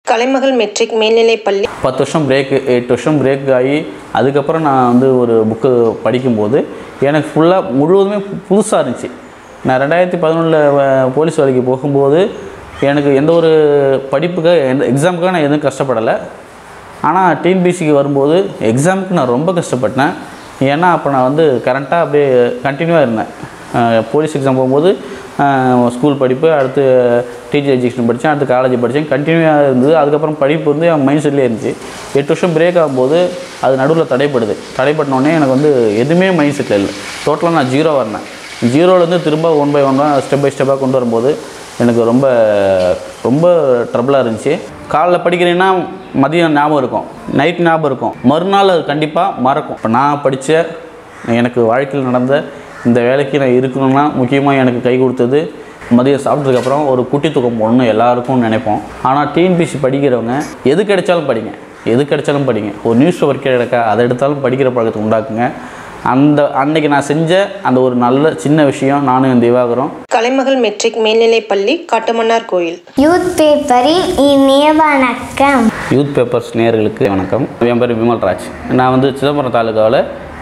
கலைமகள் matric மேல்நிலைப்பள்ளி பத்து வருஷம் பிரேக்கு எட்டு வருஷம் பிரேக் ஆகி அதுக்கப்புறம் நான் வந்து ஒரு புக்கு படிக்கும்போது எனக்கு ஃபுல்லாக முழுவதுமே புதுசாக இருந்துச்சு நான் ரெண்டாயிரத்தி பதினொன்றில் போலீஸ் வேலைக்கு போகும்போது எனக்கு எந்த ஒரு படிப்புக்காக எந்த எக்ஸாமுக்காக நான் எதுவும் கஷ்டப்படலை ஆனால் டிஎன்பிசிக்கு வரும்போது எக்ஸாமுக்கு நான் ரொம்ப கஷ்டப்பட்டேன் ஏன்னா அப்போ நான் வந்து கரண்ட்டாக அப்படியே கண்டினியூவாக இருந்தேன் அஹ் போலீஸ் எக்ஸாம் போகும்போது அஹ் ஸ்கூல் படிப்பு அடுத்து டீச்சர் எஜுகேஷன் படித்தேன் அடுத்து காலேஜ் படித்தேன் கண்டினியூவாக இருந்தது அதுக்கப்புறம் படிப்பு வந்து என் மைண்ட் செட்லேயே இருந்துச்சு எட்டு வருஷம் பிரேக் ஆகும்போது அது நடுவில் தடைப்படுது தடைப்பட்டோடனே எனக்கு வந்து எதுவுமே மைண்ட் செட்டில் இல்லை டோட்டலாக நான் ஜீரோ வரேன் ஜீரோலேருந்து திரும்ப ஒன் பை ஒன்னாக ஸ்டெப் பை ஸ்டெப்பாக கொண்டு வரும்போது எனக்கு ரொம்ப ரொம்ப ட்ரபிளாக இருந்துச்சு காலைல படிக்கிறேன்னா மதியம் ஞாபகம் இருக்கும் நைட் ஞாபகம் இருக்கும் மறுநாள் அது கண்டிப்பாக மறக்கும் இப்போ நான் படித்த எனக்கு வாழ்க்கையில் நடந்த இந்த வேலைக்கு நான் இருக்கணும்னா முக்கியமாக எனக்கு கை கொடுத்தது மதியம் சாப்பிட்டதுக்கப்புறம் ஒரு குட்டி தூக்கம் போடணும் எல்லாருக்கும் நினைப்போம் ஆனால் டிஎன்பிசி படிக்கிறவங்க எது கிடைச்சாலும் படிங்க எது கிடைச்சாலும் படிங்க ஒரு நியூஸ் பேப்பர் கிடைக்கா அதை எடுத்தாலும் படிக்கிற பழக்கத்தை உண்டாக்குங்க அந்த அன்னைக்கு நான் செஞ்ச அந்த ஒரு நல்ல சின்ன விஷயம் நானும் என் திவாகரும் கலைமகள் மெட்ரிக் மேல்நிலைப்பள்ளி காட்டுமன்னார் கோயில் யூத் பேப்பரின் இனிய வணக்கம் யூத் பேப்பர்ஸ் நேயர்களுக்கு வணக்கம் என் பேர் விமல்ராஜ் நான் வந்து சிதம்பரம் தாலுகாவில்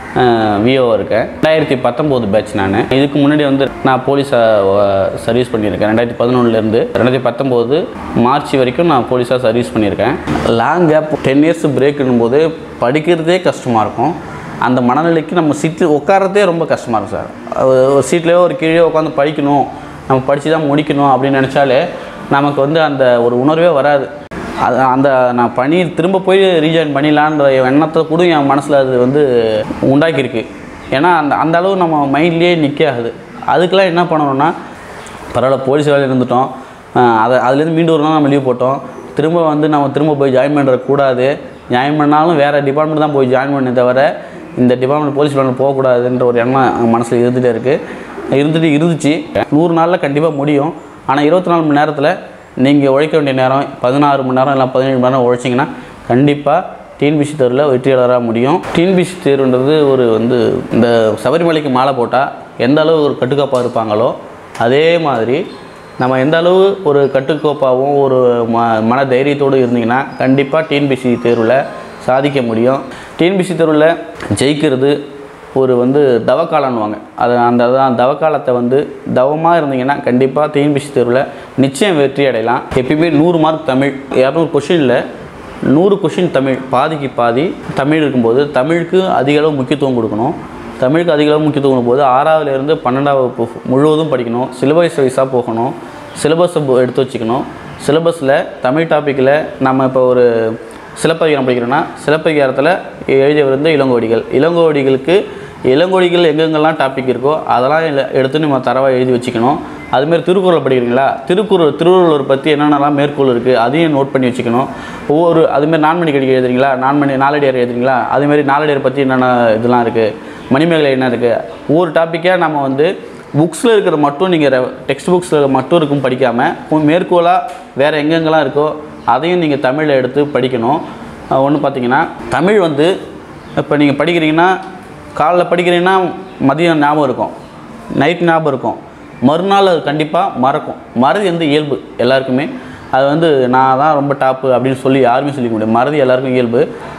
விஓவாக இருக்கேன் ரெண்டாயிரத்தி பத்தொம்போது பேட்ச் நான் இதுக்கு முன்னாடி வந்து நான் போலீஸாக சர்வீஸ் பண்ணியிருக்கேன் ரெண்டாயிரத்தி பதினொன்றுலேருந்து ரெண்டாயிரத்தி பத்தொம்போது மார்ச் வரைக்கும் நான் போலீஸாக சர்வீஸ் பண்ணியிருக்கேன் லாங் கேப் டென் இயர்ஸ் பிரேக்குன்னும் போது படிக்கிறதே கஷ்டமாக இருக்கும் அந்த மனநிலைக்கு நம்ம சீட்டில் உட்காரதே ரொம்ப கஷ்டமாக இருக்கும் சார் ஒரு சீட்லேயோ ஒரு கீழே உட்காந்து படிக்கணும் நம்ம படித்து தான் முடிக்கணும் அப்படின்னு நினச்சாலே நமக்கு வந்து அந்த ஒரு உணர்வே வராது அது அந்த நான் பணி திரும்ப போய் ரீஜாயின் பண்ணிடலான்ற எண்ணத்தை கூட என் மனசில் அது வந்து உண்டாக்கியிருக்கு ஏன்னா அந்த அந்த அளவு நம்ம மைண்ட்லேயே நிற்காது அதுக்கெல்லாம் என்ன பண்ணணும்னா பரவாயில்ல போலீஸ் வேலையில் இருந்துட்டோம் அஹ் அதை அதுலேருந்து மீண்டு ஒரு நாள் நம்ம லீவ் போட்டோம் திரும்ப வந்து நம்ம திரும்ப போய் ஜாயின் பண்ணுற கூடாது ஜாயின் பண்ணாலும் வேறு டிபார்ட்மெண்ட் தான் போய் ஜாயின் பண்ணே தவிர இந்த டிபார்ட்மெண்ட் போலீஸ் டிபார்ட்மெண்ட் போகக்கூடாதுன்ற ஒரு எண்ணம் மனசில் இருந்துகிட்டே இருக்குது இருந்துட்டு இருந்துச்சு நூறு நாளில் கண்டிப்பாக முடியும் ஆனால் இருபத்தி நாலு மணி நேரத்தில் நீங்கள் உழைக்க வேண்டிய நேரம் பதினாறு மணி நேரம் இல்லை பதினேழு மணி நேரம் உழைச்சிங்கன்னா கண்டிப்பாக டிஎன்பிசி தேர்வில் வெற்றியாளராக முடியும் டிஎன்பிசி தேர்வுன்றது ஒரு வந்து இந்த சபரிமலைக்கு மாலை போட்டால் எந்த அளவு ஒரு கட்டுக்காப்பாக இருப்பாங்களோ அதே மாதிரி நம்ம எந்த அளவு ஒரு கட்டுக்கோப்பாகவும் ஒரு ம மன தைரியத்தோடு இருந்தீங்கன்னா கண்டிப்பாக டிஎன்பிசி தேர்வில் சாதிக்க முடியும் டிஎன்பிசி தேர்வில் ஜெயிக்கிறது ஒரு வந்து தவக்காலன்னுவாங்க அது அந்த தான் தவக்காலத்தை வந்து தவமாக இருந்தீங்கன்னா கண்டிப்பாக டிஎன்பிசி தேர்வில் நிச்சயம் வெற்றி அடையலாம் எப்பயுமே நூறு மார்க் தமிழ் இரநூறு கொஷினில் நூறு கொஷின் தமிழ் பாதிக்கு பாதி தமிழ் இருக்கும்போது தமிழுக்கு அதிக அளவு முக்கியத்துவம் கொடுக்கணும் தமிழுக்கு அதிக அளவு முக்கியத்துவம் கொடுக்கும்போது ஆறாவதுலேருந்து பன்னெண்டாவது வகுப்பு முழுவதும் படிக்கணும் சிலபஸ் வைஸாக போகணும் சிலபஸை எடுத்து வச்சுக்கணும் சிலபஸில் தமிழ் டாப்பிக்கில் நம்ம இப்போ ஒரு சிலப்பதிகாரம் படிக்கிறோன்னா சிலப்பதிகாரத்தில் எழுதியவர் வந்து இளங்கோடிகள் இளங்கோடிகளுக்கு இளங்கோடிகள் எங்கெங்கெல்லாம் டாபிக் இருக்கோ அதெல்லாம் இல்ல- எடுத்து நம்ம தரவாக எழுதி வச்சுக்கணும் அதுமாரி திருக்குறள் படிக்கிறீங்களா திருக்குறள் திருவள்ளுவர் பற்றி என்னென்னலாம் மேற்கோள் இருக்குது அதையும் நோட் பண்ணி வச்சுக்கணும் ஒவ்வொரு அதுமாரி நான்மணி கடிகை எழுதுறீங்களா நான்மணி நாலடியார் எழுதுறீங்களா அதுமாரி நாலடியார் பற்றி என்னென்ன இதெல்லாம் இருக்குது மணிமேகலை என்ன இருக்குது ஒவ்வொரு டாப்பிக்காக நம்ம வந்து புக்ஸில் இருக்கிற மட்டும் நீங்கள் டெக்ஸ்ட் புக்ஸில் மட்டும் இருக்கும் படிக்காமல் மேற்கோளாக வேறு எங்கெங்கெல்லாம் இருக்கோ அதையும் நீங்கள் தமிழில் எடுத்து படிக்கணும் ஒன்று பார்த்தீங்கன்னா தமிழ் வந்து இப்போ நீங்கள் படிக்கிறீங்கன்னா காலைல படிக்கிறீங்கன்னா மதியம் ஞாபகம் இருக்கும் நைட் ஞாபகம் இருக்கும் மறுநாள் அது கண்டிப்பாக மறக்கும் மறதி வந்து இயல்பு எல்லாருக்குமே அது வந்து நான் தான் ரொம்ப டாப்பு அப்படின்னு சொல்லி யாருமே சொல்லிக்க முடியாது மறதி எல்லாருக்கும் இயல்பு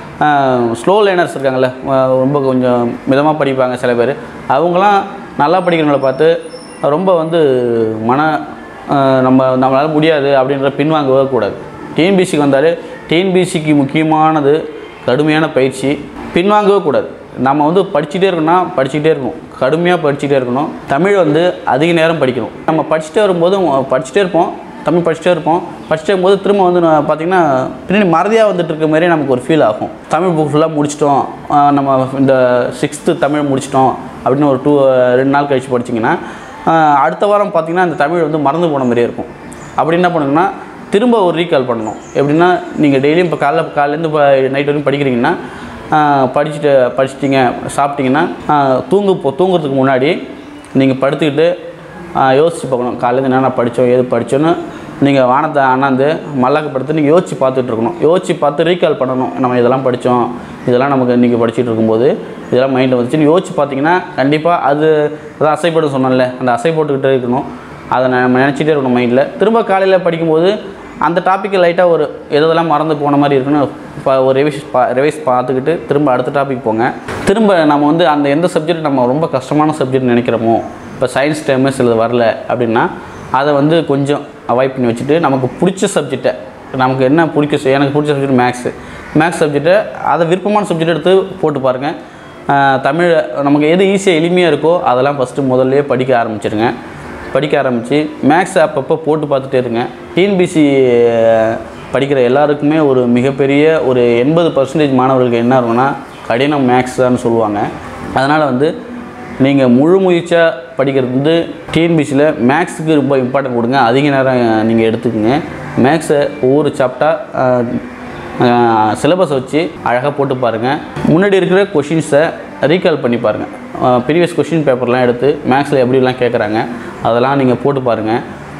ஸ்லோ லேனர்ஸ் இருக்காங்கல்ல அஹ் ரொம்ப கொஞ்சம் மிதமாக படிப்பாங்க சில பேர் அவங்களாம் நல்லா படிக்கிறவங்கள பார்த்து ரொம்ப வந்து மன அஹ் நம்ம நம்மளால் முடியாது அப்படின்ற பின்வாங்கவே கூடாது டிஎன்பிசிக்கு வந்தாலே டிஎன்பிசிக்கு முக்கியமானது கடுமையான பயிற்சி பின்வாங்கவே கூடாது நம்ம வந்து படிச்சுட்டே இருக்கணும்னா படிச்சுக்கிட்டே இருக்கணும் கடுமையாக படிச்சுட்டே இருக்கணும் தமிழ் வந்து அதிக நேரம் படிக்கணும் நம்ம படிச்சுட்டே வரும்போது படிச்சுட்டே இருப்போம் தமிழ் படிச்சுட்டே இருப்போம் படிச்சுட்டே இருக்கும்போது திரும்ப வந்து நான் பார்த்திங்கன்னா பின்னாடி மறதியாக வந்துட்டு இருக்க மாதிரி நமக்கு ஒரு ஃபீல் ஆகும் தமிழ் புக் ஃபுல்லாக முடிச்சிட்டோம் ஆஹ் நம்ம இந்த சிக்ஸ்த்து தமிழ் முடிச்சிட்டோம் அப்படின்னு ஒரு டூ ரெண்டு நாள் கழிச்சு படிச்சிங்கன்னா ஆஹ் அடுத்த வாரம் பார்த்திங்கன்னா அந்த தமிழ் வந்து மறந்து போன மாதிரியே இருக்கும் அப்படி என்ன பண்ணுங்கன்னா திரும்ப ஒரு ரீகால் பண்ணணும் எப்படின்னா நீங்கள் டெய்லியும் இப்போ காலைல காலையிலேருந்து இப்போ நைட் வரைக்கும் படிக்கிறீங்கன்னா ஆஹ் படிச்சுட்டு படிச்சிட்டிங்க சாப்பிட்டீங்கன்னா ஆஹ் தூங்கு போ தூங்குறதுக்கு முன்னாடி நீங்கள் படுத்துக்கிட்டு ஆஹ் யோசிச்சு பார்க்கணும் காலையில் என்னென்ன படித்தோம் ஏது படித்தோன்னு நீங்கள் வானத்தை அண்ணாந்து மல்லாக்க படுத்து நீங்கள் யோசிச்சு பார்த்துட்டு இருக்கணும் யோசிச்சு பார்த்து ரீகால் பண்ணணும் நம்ம இதெல்லாம் படித்தோம் இதெல்லாம் நமக்கு இன்றைக்கி படிச்சுட்டு இருக்கும்போது இதெல்லாம் மைண்டில் வந்துச்சுன்னு யோசிச்சு பார்த்தீங்கன்னா கண்டிப்பாக அது அதான் அசைப்படும் சொன்னேன்ல அந்த அசை போட்டுக்கிட்டே இருக்கணும் அதை நம்ம நினச்சிட்டே இருக்கணும் மைண்டில் திரும்ப காலையில் படிக்கும்போது அந்த டாப்பிக்கை லைட்டாக ஒரு எதெல்லாம் மறந்து போன மாதிரி இருக்குன்னு இப்போ ஒரு ரிவைஸ் பா ரிவைஸ் பார்த்துக்கிட்டு திரும்ப அடுத்த டாபிக் போங்க திரும்ப நம்ம வந்து அந்த எந்த சப்ஜெக்ட் நம்ம ரொம்ப கஷ்டமான சப்ஜெக்ட் நினைக்கிறோமோ இப்போ சயின்ஸ் டைமு சிலது வரல அப்படின்னா அதை வந்து கொஞ்சம் அவாய்ட் பண்ணி வச்சுட்டு நமக்கு பிடிச்ச சப்ஜெக்டை நமக்கு என்ன பிடிக்க செ- எனக்கு பிடிச்ச சப்ஜெக்ட் மேக்ஸு மேக்ஸ் சப்ஜெக்டை அதை விருப்பமான சப்ஜெக்ட் எடுத்து போட்டு பாருங்கள் தமிழ் நமக்கு எது ஈஸியாக எளிமையாக இருக்கோ அதெல்லாம் ஃபஸ்ட்டு முதல்லையே படிக்க ஆரம்பிச்சிடுங்க படிக்க ஆரம்பித்து மேக்ஸ் அப்பப்போ போட்டு பார்த்துட்டே இருங்க டிஎன்பிசி படிக்கிற எல்லாருக்குமே ஒரு மிகப்பெரிய ஒரு எண்பது பர்சன்டேஜ் மாணவர்களுக்கு என்ன இருக்கும்னா கடினம் மேக்ஸ் தான் சொல்லுவாங்க அதனால் வந்து நீங்கள் முழு முயற்சியாக படிக்கிறது வந்து டிஎன்பிசியில் மேக்ஸுக்கு ரொம்ப இம்பார்ட்டன்ட் கொடுங்க அதிக நேரம் நீங்கள் எடுத்துக்கோங்க மேக்ஸை ஒவ்வொரு சாப்டாக சிலபஸை வச்சு அழகாக போட்டு பாருங்கள் முன்னாடி இருக்கிற கொஷின்ஸை ரீகால் பண்ணி பாருங்கள் ப்ரீவியஸ் கொஷின் பேப்பர்லாம் எடுத்து மேக்ஸில் எப்படிலாம் கேட்குறாங்க அதெல்லாம் நீங்கள் போட்டு பாருங்கள்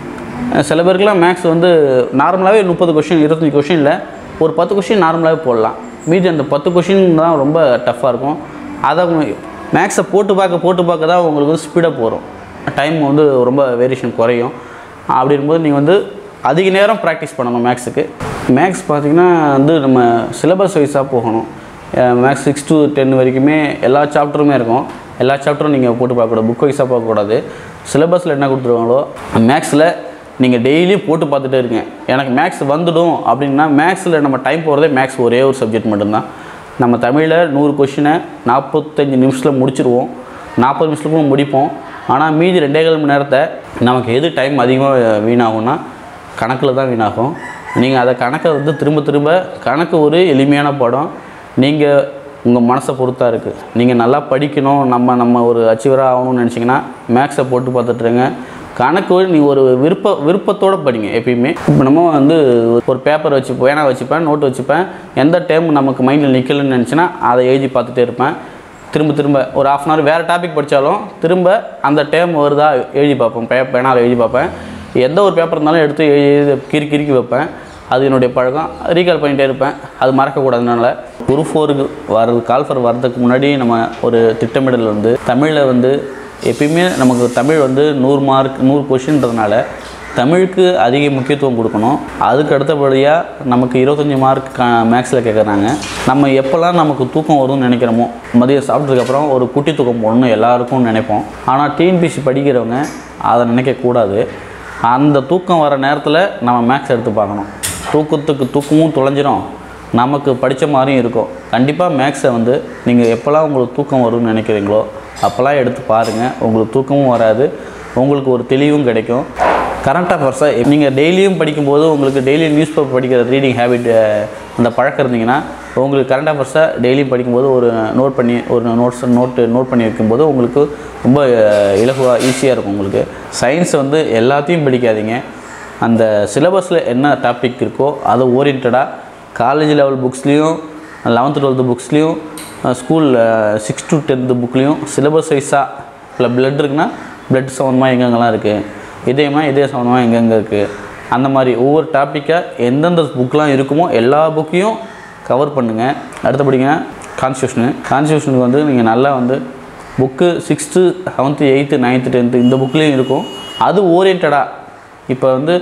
அஹ் சில பேருக்குலாம் மேக்ஸ் வந்து நார்மலாகவே முப்பது கொஷின் இருபத்தஞ்சி கொஷினில் ஒரு பத்து கொஷின் நார்மலாகவே போடலாம் மீதி அந்த பத்து கொஷின் தான் ரொம்ப டஃப்பாக இருக்கும் அதை மேக்ஸை போட்டு பார்க்க போட்டு பார்க்க தான் உங்களுக்கு வந்து ஸ்பீடப் வரும் டைம் வந்து ரொம்ப வேரியேஷன் குறையும் அப்படி இருக்கும்போது நீங்கள் வந்து அதிக நேரம் ப்ராக்டிஸ் பண்ணணும் மேக்ஸுக்கு மேக்ஸ் பார்த்திங்கன்னா வந்து நம்ம சிலபஸ் வைஸாக போகணும் மேக்ஸ் சிக்ஸ் to டென் வரைக்குமே எல்லா சாப்டருமே இருக்கும் எல்லா சாப்டரும் நீங்கள் போட்டு பார்க்கக்கூடாது புக் வைஸாக பார்க்கக்கூடாது சிலபஸில் என்ன கொடுத்துருவாங்களோ மேக்ஸில் நீங்கள் டெய்லியும் போட்டு பார்த்துட்டே இருங்க எனக்கு மேக்ஸ் வந்துடும் அப்படின்னா மேக்ஸில் நம்ம டைம் போகிறதே மேக்ஸ் ஒரே ஒரு சப்ஜெக்ட் மட்டும்தான் நம்ம தமிழில் நூறு கொஷினை நாற்பத்தஞ்சு நிமிஷத்தில் முடிச்சிருவோம் நாற்பது நிமிஷத்துக்கும் முடிப்போம் ஆனால் மீதி ரெண்டே கால் மணி நேரத்தை நமக்கு எது டைம் அதிகமாக வீணாகும்னா கணக்கில் தான் வீணாகும் நீங்கள் அதை கணக்கை வந்து திரும்ப திரும்ப கணக்கு ஒரு எளிமையான பாடம் நீங்கள் உங்கள் மனசை பொறுத்தா இருக்குது நீங்கள் நல்லா படிக்கணும் நம்ம நம்ம ஒரு அச்சீவராக ஆகணும்னு நினச்சிங்கன்னா மேக்ஸை போட்டு பார்த்துட்ருங்க கணக்கு நீ ஒரு விருப்ப விருப்பத்தோடு படிங்க எப்பயுமே இப்போ நம்ம வந்து ஒரு பேப்பர் வச்சு பேனா வச்சுப்பேன் நோட்டு வச்சுப்பேன் எந்த டைம் நமக்கு மைண்டில் நிற்கலன்னு நினச்சின்னா அதை எழுதி பார்த்துட்டே இருப்பேன் திரும்ப திரும்ப ஒரு ஆஃப் அன் ஹவர் வேறு டாபிக் படித்தாலும் திரும்ப அந்த டைம் வருதா எழுதி பார்ப்பேன் பே பேனால் எழுதி பார்ப்பேன் எந்த ஒரு பேப்பர் இருந்தாலும் எடுத்து எழுதி கிறுக்கி கிறுக்கி வைப்பேன் அது என்னுடைய பழக்கம் ரீகால் பண்ணிகிட்டே இருப்பேன் அது மறக்கக்கூடாதுனால குரு ஃபோருக்கு வர்றது கால்ஃபர் வர்றதுக்கு முன்னாடி நம்ம ஒரு திட்டமிடல் வந்து தமிழில் வந்து எப்பயுமே நமக்கு தமிழ் வந்து நூறு மார்க் நூறு கொஷின்றதுனால தமிழுக்கு அதிக முக்கியத்துவம் கொடுக்கணும் அதுக்கு அடுத்தபடியாக நமக்கு இருபத்தஞ்சி மார்க் மேக்ஸில் கேட்குறாங்க நம்ம எப்போல்லாம் நமக்கு தூக்கம் வரும்னு நினைக்கிறோமோ மதியம் சாப்பிட்டதுக்கப்புறம் ஒரு குட்டி தூக்கம் போடணும் எல்லாருக்கும் நினைப்போம் ஆனால் டிஎன்பிசி படிக்கிறவங்க அதை நினைக்கக்கூடாது அந்த தூக்கம் வர நேரத்தில் நம்ம மேக்ஸ் எடுத்து பார்க்கணும் தூக்கத்துக்கு தூக்கமும் தொலைஞ்சிரும் நமக்கு படித்த மாதிரியும் இருக்கும் கண்டிப்பாக மேக்ஸை வந்து நீங்கள் எப்போல்லாம் உங்களுக்கு தூக்கம் வரும்னு நினைக்கிறீங்களோ அப்போல்லாம் எடுத்து பாருங்கள் உங்களுக்கு தூக்கமும் வராது உங்களுக்கு ஒரு தெளிவும் கிடைக்கும் கரண்ட் அஃபேர்ஸை நீங்கள் டெய்லியும் படிக்கும்போது உங்களுக்கு டெய்லி நியூஸ் பேப்பர் படிக்கிற ரீடிங் ஹேபிட் அந்த பழக்கம் இருந்தீங்கன்னா உங்களுக்கு கரண்ட் அஃபேர்ஸை டெய்லியும் படிக்கும்போது ஒரு நோட் பண்ணி ஒரு நோட்ஸ் நோட்டு நோட் பண்ணி வைக்கும்போது உங்களுக்கு ரொம்ப இலகுவாக ஈஸியாக இருக்கும் உங்களுக்கு சயின்ஸ் வந்து எல்லாத்தையும் படிக்காதீங்க அந்த சிலபஸில் என்ன டாபிக் இருக்கோ அதை ஓரியன்டாக காலேஜ் லெவல் புக்ஸ்லேயும் லெவன்த்து டுவெல்த்து புக்ஸ்லேயும் ஸ்கூல் சிக்ஸ் டு டென்த்து புக்லேயும் சிலபஸ் வைஸாக இல்லை பிளட் இருக்குன்னா பிளட் சம்மந்தமாக எங்கெங்கெல்லாம் இருக்குது இதயமா இதய சம்மந்தமாக எங்கெங்கே இருக்குது அந்த மாதிரி ஒவ்வொரு டாப்பிக்காக எந்தெந்த புக்கெலாம் இருக்குமோ எல்லா புக்கையும் கவர் பண்ணுங்கள் அடுத்தபடிங்க கான்ஸ்டியூஷனு கான்ஸ்டியூஷனுக்கு வந்து நீங்கள் நல்லா வந்து book sixth seventh eighth ninth tenth இந்த புக்லேயும் இருக்கும் அது ஓரியன்டாக இப்போ வந்து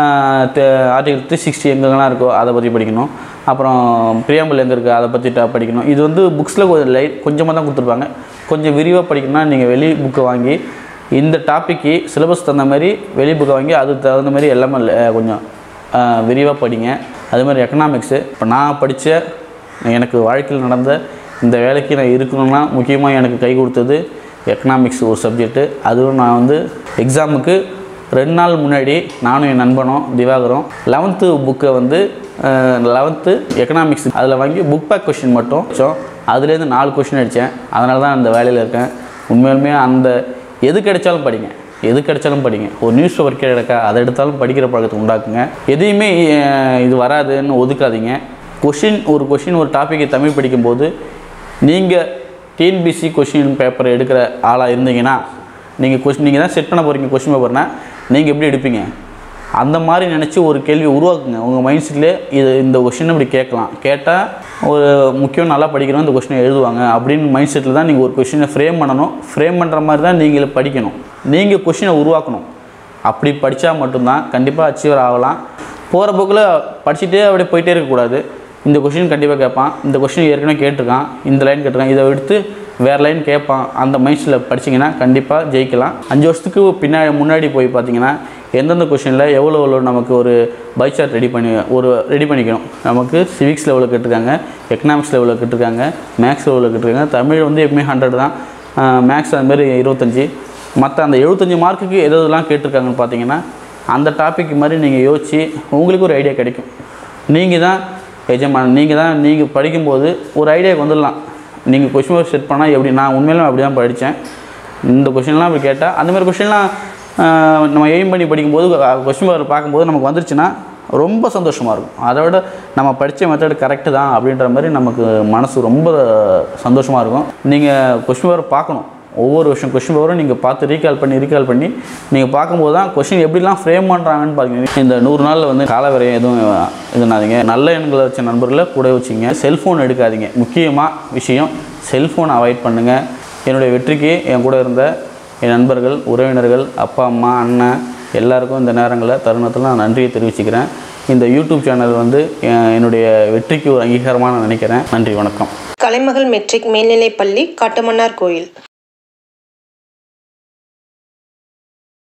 ஆர்டிகல் த்ரீ சிக்ஸ்டி எங்கெங்கெல்லாம் இருக்கோ அதை பற்றி படிக்கணும் அப்புறம் பிரியாம்பிள் எங்கே இருக்குது அதை பற்றி ட- படிக்கணும் இது வந்து புக்ஸில் கொஞ்சம் லைட் கொஞ்சமாக தான் கொடுத்துருப்பாங்க கொஞ்சம் விரிவாக படிக்கணும்னா நீங்கள் வெளி புக்கை வாங்கி இந்த டாப்பிக்கு சிலபஸ் தகுந்த மாதிரி வெளி புக்கை வாங்கி அதுக்கு தகுந்த மாதிரி எல்லாமே ல- கொஞ்சம் விரிவாக படிங்க அதே மாதிரி எக்கனாமிக்ஸு இப்போ நான் படித்த எனக்கு வாழ்க்கையில் நடந்த இந்த வேலைக்கு நான் இருக்கணும்னா முக்கியமாக எனக்கு கை கொடுத்தது எக்கனாமிக்ஸ் ஒரு சப்ஜெக்ட்டு அதுவும் நான் வந்து எக்ஸாமுக்கு ரெண்டு நாள் முன்னாடி நானும் என் நண்பனும் திவாகரும் லெவன்த்து புக்கை வந்து லெவன்த்து எக்கனாமிக்ஸ் அதில் வாங்கி புக் பேக் கொஷின் மட்டும் வச்சோம் அதுலேருந்து நாலு கொஷின் அடித்தேன் அதனால தான் அந்த வேலையில் இருக்கேன் உண்மையாலுமே அந்த எது கிடைச்சாலும் படிங்க எது கிடைச்சாலும் படிங்க ஒரு நியூஸ் பேப்பர் கிடைக்கா அதை எடுத்தாலும் படிக்கிற பழக்கத்தை உண்டாக்குங்க எதையுமே அஹ், இது வராதுன்னு ஒதுக்காதீங்க கொஷின் ஒரு கொஷின் ஒரு டாப்பிக்கை தமிழ் படிக்கும்போது நீங்கள் டிஎன்பிசி கொஷின் பேப்பர் எடுக்கிற ஆளாக இருந்தீங்கன்னா நீங்கள் கொஷின் நீங்கள் தான் செட் பண்ண போகிறீங்க கொஷின் பேப்பர்னால் நீங்கள் எப்படி எடுப்பீங்க அந்த மாதிரி நினச்சி ஒரு கேள்வி உருவாக்குங்க உங்கள் மைண்ட் செட்லேயே இது இந்த கொஷின் இப்படி கேட்கலாம் கேட்டால் ஒரு முக்கியம் நல்லா படிக்கிறோம் இந்த கொஷினை எழுதுவாங்க அப்படின்னு மைண்ட் செட்டில் தான் நீங்கள் ஒரு கொஷினை ஃப்ரேம் பண்ணணும் ஃப்ரேம் பண்ணுற மாதிரி தான் நீங்கள் படிக்கணும் நீங்கள் கொஷினை உருவாக்கணும் அப்படி படித்தா மட்டும்தான் கண்டிப்பாக அச்சீவர் ஆகலாம் போகிற போக்கில் படிச்சுட்டே அப்படியே போயிட்டே இருக்கக்கூடாது இந்த கொஷின் கண்டிப்பாக கேட்பான் இந்த கொஷின் ஏற்கனவே கேட்டிருக்கான் இந்த லைன் கேட்டிருக்கான் இதை எடுத்து வேறு லைன் கேட்பான் அந்த மைண்ட்ஸில் படிச்சிங்கன்னா கண்டிப்பாக ஜெயிக்கலாம் அஞ்சு வருஷத்துக்கு பின்னாடி முன்னாடி போய் பார்த்தீங்கன்னா எந்தெந்த கொஷினில் எவ்வளோ எவ்வளோ நமக்கு ஒரு பை சார்ட் ரெடி பண்ணி ஒரு ரெடி பண்ணிக்கணும் நமக்கு சிவிக்ஸ் லெவலில் கேட்டிருக்காங்க எக்கனாமிக்ஸ் லெவலில் கேட்டிருக்காங்க மேக்ஸ் லெவலில் கேட்டிருக்காங்க தமிழ் வந்து எப்பவுமே ஹண்ட்ரட் தான் மேக்ஸ் அது மாதிரி இருபத்தஞ்சி மற்ற அந்த எழுபத்தஞ்சி மார்க்குக்கு எது எதெல்லாம் கேட்டிருக்காங்கன்னு பார்த்தீங்கன்னா அந்த டாபிக் மாதிரி நீங்கள் யோசித்து உங்களுக்கு ஒரு ஐடியா கிடைக்கும் நீங்கள் தான் எஜமான் நீங்கள் தான் நீங்கள் படிக்கும்போது ஒரு ஐடியாவுக்கு வந்துடலாம் நீங்கள் கொஷின் ஒர்க் செட் பண்ணால் எப்படி நான் உண்மையிலும் அப்படி தான் படித்தேன் இந்த கொஷின்லாம் அப்படி கேட்டால் அந்த மாதிரி கொஷின்லாம் நம்ம எய்ம் பண்ணி படிக்கும்போது கொஷின் பேப்பர் பார்க்கும்போது நமக்கு வந்துருச்சுன்னா ரொம்ப சந்தோஷமாக இருக்கும் அதை விட நம்ம படித்த மெத்தட் கரெக்டு தான் அப்படின்ற மாதிரி நமக்கு மனசு ரொம்ப சந்தோஷமாக இருக்கும் நீங்கள் கொஷின் பேப்பர் பார்க்கணும் ஒவ்வொரு விஷயம் கொஷின் பேப்பரும் நீங்கள் பார்த்து ரீகால் பண்ணி ரீகால் பண்ணி நீங்கள் பார்க்கும்போது தான் கொஷின் எப்படிலாம் ஃப்ரேம் பண்ணுறாங்கன்னு பார்த்தீங்கன்னா இந்த நூறு நாளில் வந்து காலவரையும் எதுவும் இதுனாதீங்க நல்ல எண்களை வச்ச நண்பர்களை கூட வச்சுங்க செல்ஃபோன் எடுக்காதீங்க முக்கியமாக விஷயம் செல்ஃபோன் அவாய்ட் பண்ணுங்கள் என்னுடைய வெற்றிக்கு என் கூட இருந்த என் நண்பர்கள் உறவினர்கள் அப்பா அம்மா அண்ணன் எல்லாருக்கும் இந்த நேரங்களில் தருணத்தில் நான் நன்றியை தெரிவிச்சுக்கிறேன் இந்த யூடியூப் சேனல் வந்து என் என்னுடைய வெற்றிக்கு ஒரு அங்கீகாரமாக நான் நினைக்கிறேன் நன்றி வணக்கம் கலைமகள் மெட்ரிக் மேல்நிலைப் பள்ளி காட்டுமன்னார் கோயில்